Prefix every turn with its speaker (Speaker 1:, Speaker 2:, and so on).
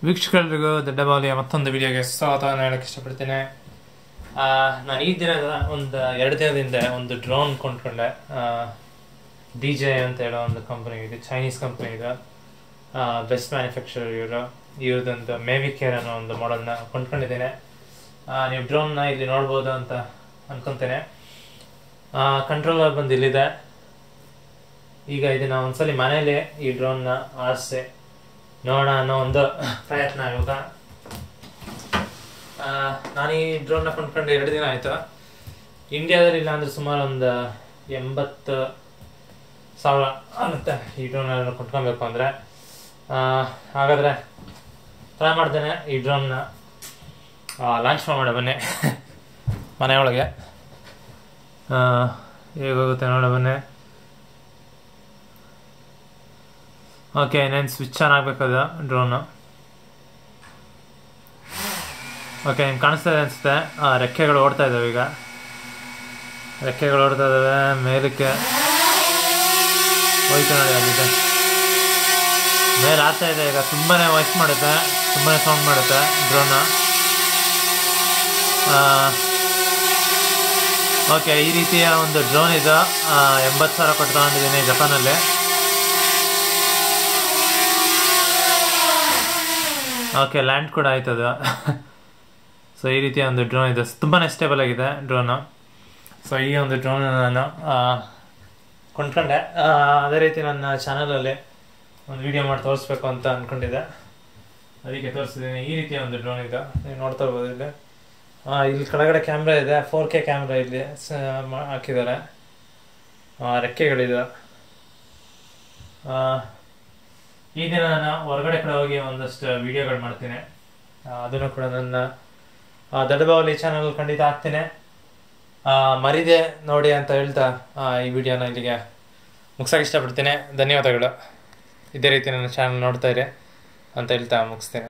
Speaker 1: ವೀಕ್ಷಕರಿಗೂ ದೊಡ್ಡಬಾಲಿಯ ಮತ್ತೊಂದು ವಿಡಿಯೋಗೆ ಸ್ವಾಗತವನ್ನು ಹೇಳಕ್ಕೆ ಇಷ್ಟಪಡ್ತೇನೆ ಆ, ನಾನು ಈ ದಿನದ ಒಂದು ಎರಡು ದಿನದಿಂದ ಒಂದು ಡ್ರೋನ್ ಕೊಂಡ್ಕೊಂಡೆ ಡಿ ಜೆ ಅಂತ ಹೇಳೋ ಒಂದು ಕಂಪನಿ ಇದೆ ಚೈನೀಸ್ ಕಂಪನಿ ಇದೆ ಬೆಸ್ಟ್ ಮ್ಯಾನುಫ್ಯಾಕ್ಚರ್ ಇವರು ಇವ್ರದ್ದೊಂದು ಮೇವಿ ಕೇರ್ ಅನ್ನೋ ಒಂದು ಮಾಡೆಲ್ನ ಕೊಂಡ್ಕೊಂಡಿದ್ದೇನೆ ಆ, ನೀವು ಡ್ರೋನ್ನ ಇಲ್ಲಿ ನೋಡ್ಬೋದು ಅಂತ ಅನ್ಕೊಂತೇನೆ ಕಂಟ್ರೋಲರ್ ಬಂದು ಇಲ್ಲಿದೆ ಈಗ ಇದನ್ನ ಒಂದ್ಸಲಿ ಮನೇಲಿ ಈ ಡ್ರೋನ್ನ ಆರಿಸಿ ನೋಡೋಣ ಅನ್ನೋ ಒಂದು ಪ್ರಯತ್ನ ಇವಾಗ ಆ, ನಾನು ಈ ಡ್ರೋನ್ನ ಕೊಂಡ್ಕೊಂಡು ಎರಡು ದಿನ ಆಯ್ತು ಇಂಡಿಯಾದಲ್ಲಿ ಇಲ್ಲ ಅಂದ್ರೆ ಸುಮಾರು ಒಂದು ಎಂಬತ್ತು ಸಾವಿರ ಆಗುತ್ತೆ ಈ ಡ್ರೋನ್ ಕೊಂಡ್ಕೊಬೇಕು ಅಂದರೆ ಹಾಗಾದರೆ ಟ್ರೈ ಮಾಡ್ತೇನೆ ಈ ಡ್ರೋನ್ನ ಲಾಂಚ್ ಮಾಡ ಬನ್ನಿ ಮನೆಯೊಳಗೆ ಹೇಗೋಗುತ್ತೆ ನೋಡ ಬನ್ನಿ ಓಕೆ ಇನ್ನೇನು ಸ್ವಿಚ್ ಆನ್ ಆಗಬೇಕದು ಡ್ರೋನು ಓಕೆ ನಿಮ್ಗೆ ಕಾಣಿಸ್ತಾ ಇದೆ ಅನಿಸುತ್ತೆ ರೆಕ್ಕೆಗಳು ಓಡ್ತಾ ಇದ್ದಾವೆ ಈಗ ರೆಕ್ಕೆಗಳು ಓಡ್ತಾ ಇದ್ದಾವೆ ಮೇಲಕ್ಕೆ ಹೋಯ್ತು ನೋಡಿ ಅಲ್ಲಿದೆ ಮೇಲೆ ಆಗ್ತಾ ಇದೆ ಈಗ ತುಂಬಾ ವಾಯ್ಸ್ ಮಾಡುತ್ತೆ ತುಂಬಾ ಸೌಂಡ್ ಮಾಡುತ್ತೆ ಡ್ರೋನ ಓಕೆ ಈ ರೀತಿಯ ಒಂದು ಡ್ರೋನ್ ಇದು ಎಂಬತ್ತು ಸಾವಿರ ಕೊಟ್ಟು ತಗೊಂಡಿದ್ದೀನಿ ಜಪಾನಲ್ಲಿ ಓಕೆ ಲ್ಯಾಂಡ್ ಕೂಡ ಆಯ್ತದ ಸೊ ಈ ರೀತಿಯ ಒಂದು ಡ್ರೋನ್ ಇದೆ ತುಂಬಾ ಸ್ಟೇಬಲ್ ಆಗಿದೆ ಡ್ರೋನು ಸೊ ಈ ಒಂದು ಡ್ರೋನ್ ನಾನು ಆ, ಕೊಂಡ್ಕೊಂಡೆ ಆ, ಅದೇ ರೀತಿ ನನ್ನ ಚಾನಲಲ್ಲಿ ಒಂದು ವಿಡಿಯೋ ಮಾಡಿ ತೋರಿಸ್ಬೇಕು ಅಂತ ಅಂದ್ಕೊಂಡಿದ್ದೆ ಅದಕ್ಕೆ ತೋರಿಸಿದ್ದೀನಿ ಈ ರೀತಿಯ ಒಂದು ಡ್ರೋನ್ ಇದೆ ನೀವು ನೋಡ್ತಾ ಇರ್ಬೋದು ಇಲ್ಲಿ ಆ, ಇಲ್ಲಿ ಕೆಳಗಡೆ ಕ್ಯಾಮ್ರಾ ಇದೆ ಫೋರ್ ಕೆ ಕ್ಯಾಮ್ರಾ ಇಲ್ಲಿ ಸ- ಮಾ- ಹಾಕಿದ್ದಾರೆ ಆ, ರೆಕ್ಕೆಗಳಿದೆ ಆ, ಈ ದಿನ ನಾನು ಹೊರಗಡೆ ಕಡೆ ಹೋಗಿ ಒಂದಷ್ಟು ವಿಡಿಯೋಗಳು ಮಾಡ್ತೀನಿ ಆ, ಅದನ್ನು ಕೂಡ ನನ್ನ ಆ, ದೊಡ್ಡಬಾವಲಿ ಚಾನಲ್ ಖಂಡಿತ ಹಾಕ್ತೇನೆ ಆ, ಮರಿದೆ ನೋಡಿ ಅಂತ ಹೇಳ್ತಾ ಆ, ಈ ವಿಡಿಯೋನ ಇಲ್ಲಿಗೆ ಮುಗ್ಸಕ್ಕೆ ಇಷ್ಟಪಡ್ತೀನಿ ಧನ್ಯವಾದಗಳು ಇದೇ ರೀತಿ ನನ್ನ ಚಾನಲ್ ನೋಡ್ತಾ ಇರಿ ಅಂತ ಹೇಳ್ತಾ ಮುಗಿಸ್ತೇನೆ